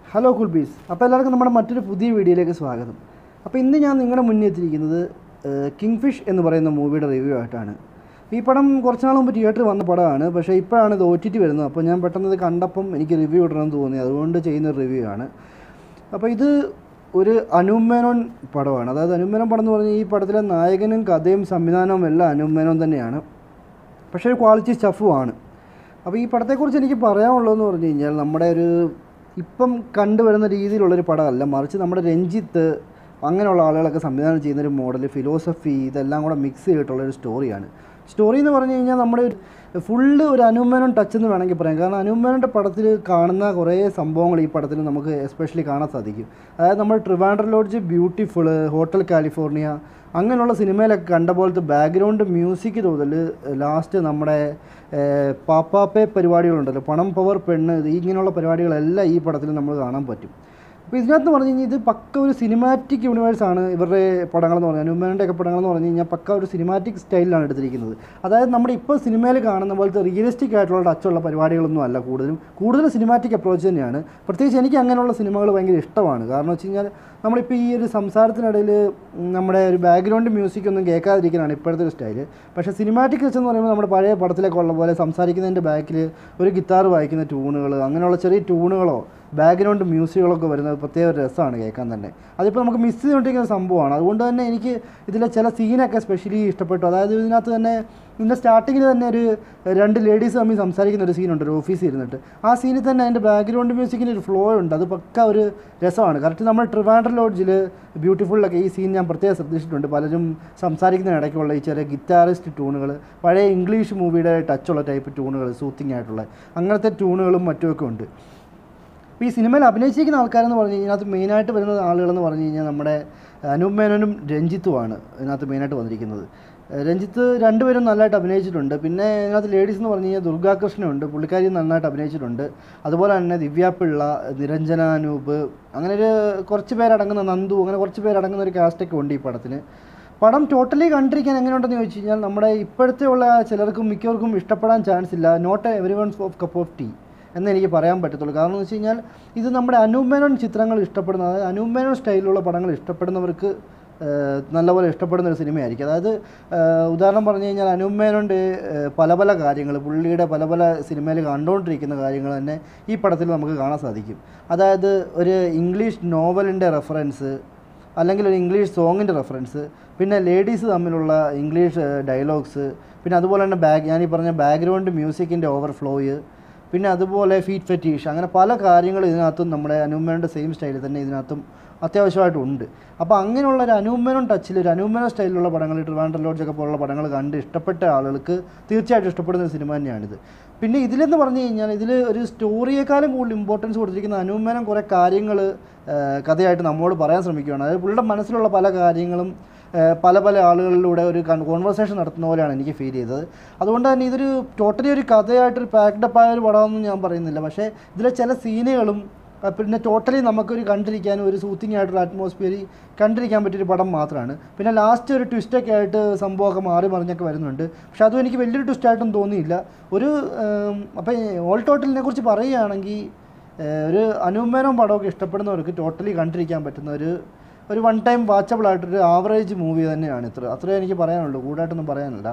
hello കുൽബീസ് അപ്പോൾ എല്ലാവർക്കും നമ്മുടെ മറ്റൊരു പുതിയ വീഡിയോയിലേക്ക് സ്വാഗതം അപ്പോൾ ഇന്ന് ഞാൻ നിങ്ങളുടെ മുന്നിൽ എത്തിയിരിക്കുന്നത് കിങ് ഫിഷ് എന്ന് പറയുന്ന മൂവിയുടെ റിവ്യൂ ആയിട്ടാണ് ഈ പടം കുറച്ച് നാൾ മുമ്പ് തിയേറ്ററിൽ വന്ന പടമാണ് പക്ഷേ ഇപ്പോഴാണ് ഇത് ഒ ടി ടി വരുന്നത് അപ്പോൾ ഞാൻ പെട്ടെന്ന് ഇത് കണ്ടപ്പം എനിക്ക് റിവ്യൂ ഇടണമെന്ന് തോന്നി അതുകൊണ്ട് ചെയ്യുന്ന റിവ്യൂ ആണ് അപ്പോൾ ഇത് ഒരു അനുമേനോൻ പടമാണ് അതായത് അനുമേനോൻ പടം എന്ന് പറഞ്ഞാൽ ഈ പടത്തിലെ നായകനും കഥയും സംവിധാനവും എല്ലാം അനുമേനോൻ തന്നെയാണ് പക്ഷേ ഒരു ക്വാളിറ്റി സ്റ്റഫുമാണ് അപ്പോൾ ഈ പടത്തെക്കുറിച്ച് എനിക്ക് പറയാനുള്ളതെന്ന് പറഞ്ഞു കഴിഞ്ഞാൽ നമ്മുടെ ഒരു ഇപ്പം കണ്ടുവരുന്ന രീതിയിലുള്ളൊരു പടമല്ല മറിച്ച് നമ്മുടെ രഞ്ജിത്ത് അങ്ങനെയുള്ള ആളുകളൊക്കെ സംവിധാനം ചെയ്യുന്നൊരു മോഡൽ ഫിലോസഫി ഇതെല്ലാം കൂടെ മിക്സ് ചെയ്തിട്ടുള്ളൊരു സ്റ്റോറിയാണ് സ്റ്റോറി എന്ന് പറഞ്ഞു കഴിഞ്ഞാൽ നമ്മുടെ ഒരു ഫുള്ള് ഒരു അനുമേനോൻ ടച്ച് എന്ന് വേണമെങ്കിൽ പറയാം കാരണം അനുമേനോൻ്റെ പടത്തിൽ കാണുന്ന കുറേ സംഭവങ്ങൾ ഈ പടത്തിൽ നമുക്ക് എസ്പെഷ്യലി കാണാൻ സാധിക്കും അതായത് നമ്മൾ Trivandrum lodge beautiful hotel California അങ്ങനെയുള്ള സിനിമയിലൊക്കെ കണ്ട പോലത്തെ ബാക്ക്ഗ്രൗണ്ട് മ്യൂസിക് തോതൽ ലാസ്റ്റ് നമ്മുടെ ഏഹ്, പാപ്പാപ്പെ പരിപാടികളുണ്ടല്ലോ പണം പവർ പെണ്ണ് ഇത് ഇങ്ങനെയുള്ള പരിപാടികളെല്ലാം ഈ പടത്തിൽ നമ്മൾ കാണാൻ പറ്റും അപ്പോൾ ഇതിനകത്ത് പറഞ്ഞു കഴിഞ്ഞാൽ ഇത് പക്ക ഒരു സിനിമാറ്റിക് യൂണിവേഴ്സാണ് ഇവരുടെ പടങ്ങളെന്ന് പറഞ്ഞാൽ അനുമാനൻ്റെ ഒക്കെ പടങ്ങളെന്ന് പറഞ്ഞു കഴിഞ്ഞാൽ പക്ക ഒരു സിനിമാറ്റിക് സ്റ്റൈലിലാണ് എടുത്തിരിക്കുന്നത് അതായത് നമ്മുടെ ഇപ്പോൾ സിനിമയിൽ കാണുന്ന പോലത്തെ റിയലിസ്റ്റിക് ആയിട്ടുള്ള ടച്ചുള്ള പരിപാടികളൊന്നും അല്ല കൂടുതലും കൂടുതൽ സിനിമാറ്റിക് അപ്രോച്ച് തന്നെയാണ് പ്രത്യേകിച്ച് എനിക്ക് അങ്ങനെയുള്ള സിനിമകൾ ഭയങ്കര ഇഷ്ടമാണ് കാരണം വെച്ച് കഴിഞ്ഞാൽ നമ്മളിപ്പോൾ ഈ ഒരു സംസാരത്തിനിടയിൽ നമ്മുടെ ഒരു ബാക്ക്ഗ്രൗണ്ട് മ്യൂസിക് ഒന്നും കേൾക്കാതിരിക്കാനാണ് ഇപ്പോഴത്തെ ഒരു സ്റ്റൈല് പക്ഷേ സിനിമാറ്റിക് എന്ന് പറയുമ്പോൾ നമ്മുടെ പഴയ പടത്തിലൊക്കെ ഉള്ള പോലെ സംസാരിക്കുന്നതിൻ്റെ ബാക്കിൽ ഒരു ഗിത്താർ വായിക്കുന്ന ട്യൂണുകൾ അങ്ങനെയുള്ള ചെറിയ ട്യൂണുകളോ ബാക്ക്ഗ്രൗണ്ട് മ്യൂസിക്കുകളൊക്കെ വരുന്നത് പ്രത്യേക ഒരു രസമാണ് കേൾക്കാൻ തന്നെ അതിപ്പോൾ നമുക്ക് മിസ് ചെയ്തുകൊണ്ടിരിക്കുന്ന സംഭവമാണ് അതുകൊണ്ട് തന്നെ എനിക്ക് ഇതിലെ ചില സീനൊക്കെ സ്പെഷ്യലി ഇഷ്ടപ്പെട്ടു അതായത് ഇതിനകത്ത് തന്നെ ഇതിൻ്റെ സ്റ്റാർട്ടിങ്ങിൽ തന്നെ ഒരു രണ്ട് ലേഡീസ് തമ്മിൽ സംസാരിക്കുന്ന ഒരു സീനുണ്ട് ഒരു ഓഫീസിൽ ഇരുന്നിട്ട് ആ സീനിൽ തന്നെ അതിൻ്റെ ബാക്ക്ഗ്രൗണ്ട് മ്യൂസിക്കിന് ഒരു ഫ്ലോ ഉണ്ട് അത് പക്ക ഒരു രസമാണ് കറക്റ്റ് നമ്മൾ ട്രിവാൻഡ്രം ലോഡ്ജിൽ ബ്യൂട്ടിഫുള്ളൊക്കെ ഈ സീൻ ഞാൻ പ്രത്യേകം ശ്രദ്ധിച്ചിട്ടുണ്ട് പലരും സംസാരിക്കുന്നതിനിടയ്ക്കുള്ള ഈ ചെറിയ ഗിറ്റാറിസ്റ്റ് ട്യൂണുകൾ പഴയ ഇംഗ്ലീഷ് മൂവിയുടെ ടച്ചുള്ള ടൈപ്പ് ട്യൂണുകൾ സൂത്തിങ് ആയിട്ടുള്ള അങ്ങനത്തെ ട്യൂണുകളും മറ്റുമൊക്കെ ഉണ്ട് അപ്പോൾ ഈ സിനിമയിൽ അഭിനയിച്ചിരിക്കുന്ന ആൾക്കാരെന്ന് പറഞ്ഞു കഴിഞ്ഞാൽ ഇതിനകത്ത് മെയിനായിട്ട് വരുന്ന ആളുകളെന്ന് പറഞ്ഞു കഴിഞ്ഞാൽ നമ്മുടെ അനൂപ് മേനോനും രഞ്ജിത്തുമാണ് ഇതിനകത്ത് മെയിനായിട്ട് വന്നിരിക്കുന്നത് ഏഹ് രഞ്ജിത്ത് രണ്ടുപേരും നല്ലതായിട്ട് അഭിനയിച്ചിട്ടുണ്ട് പിന്നെ ഇതിനകത്ത് ലേഡീസ് എന്ന് പറഞ്ഞു കഴിഞ്ഞാൽ ദുർഗാകൃഷ്ണനുണ്ട് പുള്ളിക്കാരി നന്നായിട്ട് അഭിനയിച്ചിട്ടുണ്ട് അതുപോലെ തന്നെ ദിവ്യാപിള്ള നിരഞ്ജന അനൂപ് അങ്ങനെ ഒരു കുറച്ച് പേരടങ്ങുന്ന നന്ദു അങ്ങനെ കുറച്ച് പേരടങ്ങുന്ന ഒരു കാസ്റ്റൊക്കെ ഉണ്ട് ഈ പടത്തിന് പടം ടോട്ടലി കണ്ടിരിക്കാൻ എങ്ങനെയുണ്ടെന്ന് ചോദിച്ചു കഴിഞ്ഞാൽ നമ്മുടെ ഇപ്പോഴത്തെ ഉള്ള ചിലർക്കും മിക്കവർക്കും ഇഷ്ടപ്പെടാൻ ചാൻസ് ഇല്ല not everyone of cup of tea എന്ന് എനിക്ക് പറയാൻ പറ്റത്തുള്ളൂ കാരണം എന്ന് വെച്ച് കഴിഞ്ഞാൽ ഇത് നമ്മുടെ അനൂപ് ചിത്രങ്ങൾ ഇഷ്ടപ്പെടുന്ന അതായത് അനൂപ് സ്റ്റൈലിലുള്ള പടങ്ങൾ ഇഷ്ടപ്പെടുന്നവർക്ക് ഏഹ്, നല്ലപോലെ ഇഷ്ടപ്പെടുന്ന ഒരു സിനിമയായിരിക്കും അതായത് ഏഹ്, ഉദാഹരണം പറഞ്ഞു കഴിഞ്ഞാൽ അനൂപ് മേനോൻ്റെ ഏഹ്, പല പല കാര്യങ്ങൾ പുള്ളിയുടെ പല പല സിനിമയിൽ കണ്ടുകൊണ്ടിരിക്കുന്ന കാര്യങ്ങൾ തന്നെ ഈ പടത്തിൽ നമുക്ക് കാണാൻ സാധിക്കും അതായത് ഒരു ഇംഗ്ലീഷ് നോവലിൻ്റെ റെഫറൻസ് അല്ലെങ്കിൽ ഒരു ഇംഗ്ലീഷ് സോങ്ങിൻ്റെ റെഫറൻസ് പിന്നെ ലേഡീസ് തമ്മിലുള്ള ഇംഗ്ലീഷ് ഡയലോഗ്സ് പിന്നെ അതുപോലെ തന്നെ ബാക്ക് ഞാനീ പറഞ്ഞ ബാക്ക്ഗ്രൗണ്ട് മ്യൂസിക്കിൻ്റെ ഓവർഫ്ലോയ് പിന്നെ അതുപോലെ ഫീറ്റ് ഫെറ്റീഷ് അങ്ങനെ പല കാര്യങ്ങളും ഇതിനകത്തും നമ്മുടെ അനൂമേനോൻ്റെ സെയിം സ്റ്റൈലിൽ തന്നെ ഇതിനകത്തും അത്യാവശ്യമായിട്ടുണ്ട് അപ്പോൾ അങ്ങനെയുള്ള ഒരു അനൂമേനോൻ ടച്ചിൽ ഒരു അനൂമേനോ സ്റ്റൈലിലുള്ള പടങ്ങൾ ട്രിവാൻഡ്രം ലോഡ്ജൊക്കെ പോലുള്ള പടങ്ങൾ കണ്ട് ഇഷ്ടപ്പെട്ട ആളുകൾക്ക് തീർച്ചയായിട്ടും ഇഷ്ടപ്പെടുന്ന ഒരു സിനിമ തന്നെയാണിത് പിന്നെ ഇതിലെന്ന് പറഞ്ഞു കഴിഞ്ഞാൽ ഇതിൽ ഒരു സ്റ്റോറിയേക്കാളും കൂടുതൽ ഇമ്പോർട്ടൻസ് കൊടുത്തിരിക്കുന്ന അനൂമേനം കുറേ കാര്യങ്ങൾ കഥയായിട്ട് നമ്മോട് പറയാൻ ശ്രമിക്കുകയാണ് അതായത് പുള്ളിയുടെ മനസ്സിലുള്ള പല കാര്യങ്ങളും ഏഹ് പല പല ആളുകളിലൂടെ ഒരു കോൺവെർസേഷൻ നടത്തുന്ന പോലെയാണ് എനിക്ക് ഫീൽ ചെയ്തത് അതുകൊണ്ട് തന്നെ ഇതൊരു ടോട്ടലി ഒരു കഥയായിട്ടൊരു പാക്ഡപ്പ് ആയ ഒരു പടമൊന്നും ഞാൻ പറയുന്നില്ല പക്ഷേ ഇതിലെ ചില സീനുകളും അഹ് പിന്നെ ടോട്ടലി നമുക്കൊരു കണ്ടിരിക്കാനും ഒരു സൂത്തിങ് ആയിട്ടുള്ള അറ്റ്മോസ്ഫിയർ കണ്ടിരിക്കാൻ പറ്റിയൊരു പടം മാത്രമാണ് പിന്നെ ലാസ്റ്റ് ഒരു ട്വിസ്റ്റൊക്കെ ആയിട്ട് സംഭവമൊക്കെ മാറി മറിഞ്ഞൊക്കെ വരുന്നുണ്ട് പക്ഷെ അതും എനിക്ക് വലിയൊരു ട്വിസ്റ്റായിട്ടും തോന്നിയില്ല ഒരു അപ്പം ഓൾ ടോട്ടലിനെ കുറിച്ച് പറയുകയാണെങ്കിൽ ഏഹ് ഒരു അനുമേനോ പടമൊക്കെ ഇഷ്ടപ്പെടുന്നവർക്ക് ടോട്ടലി കണ്ടിരിക്കാൻ പറ്റുന്ന ഒരു ഒരു വൺ ടൈം വാച്ചബിൾ ആയിട്ടൊരു ആവറേജ് മൂവി തന്നെയാണ് ഇത്ര അത്രേ എനിക്ക് പറയാനുള്ളൂ കൂടുതലായിട്ടൊന്നും പറയാനില്ല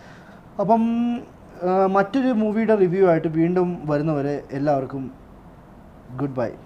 അപ്പം ആ, മറ്റൊരു മൂവിയുടെ റിവ്യൂ ആയിട്ട് വീണ്ടും വരുന്നവരെ എല്ലാവർക്കും ഗുഡ് ബൈ